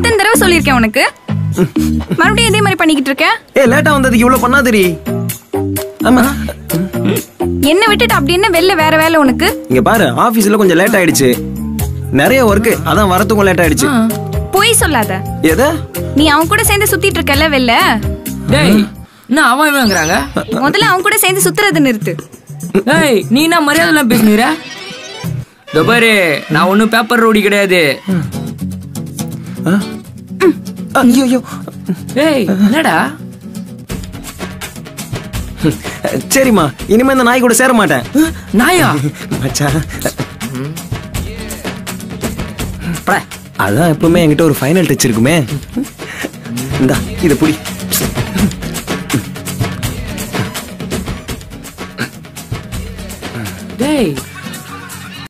எத்தனை தடவை சொல்லியிருக்கேன் உனக்கு மறுபடியும் இதே மாதிரி பண்ணிக்கிட்டு இருக்க ஏ லேட்டா வந்ததுக்கு இவ்வளவு பண்ணாதடி ஆமா என்ன விட்டுட்டு அப்படி என்ன வெளில வேற வேலை உனக்கு இங்க பாரு ஆபீஸ்ல கொஞ்சம் லேட் ஆயிடுச்சு நிறைய ஒர்க் அதான் வரத்துக்கும் லேட் ஆயிடுச்சு பொய் சொல்லாத எதை நீ அவன் கூட சேர்ந்து சுத்திட்டு இருக்கல வெளில டேய் என்ன அவன் இவங்கிறாங்க முதல்ல அவன் கூட சேர்ந்து சுத்துறது நிறுத்து ஏய் நீ என்ன மரியாதை எல்லாம் பேசுனீர இதோ பாரு நான் ஒண்ணும் பேப்பர் ரோடி கிடையாது ஐயோ ஐயோ ஏய் என்னடா சரிம்மா இனிமே இந்த நாய் கூட சேர மாட்டேன் நாயா மச்சான் பட. அதான் எப்பவுமே என்கிட்ட ஒரு ஃபைனல் டச் இருக்குமே இந்தா இத புடி டேய்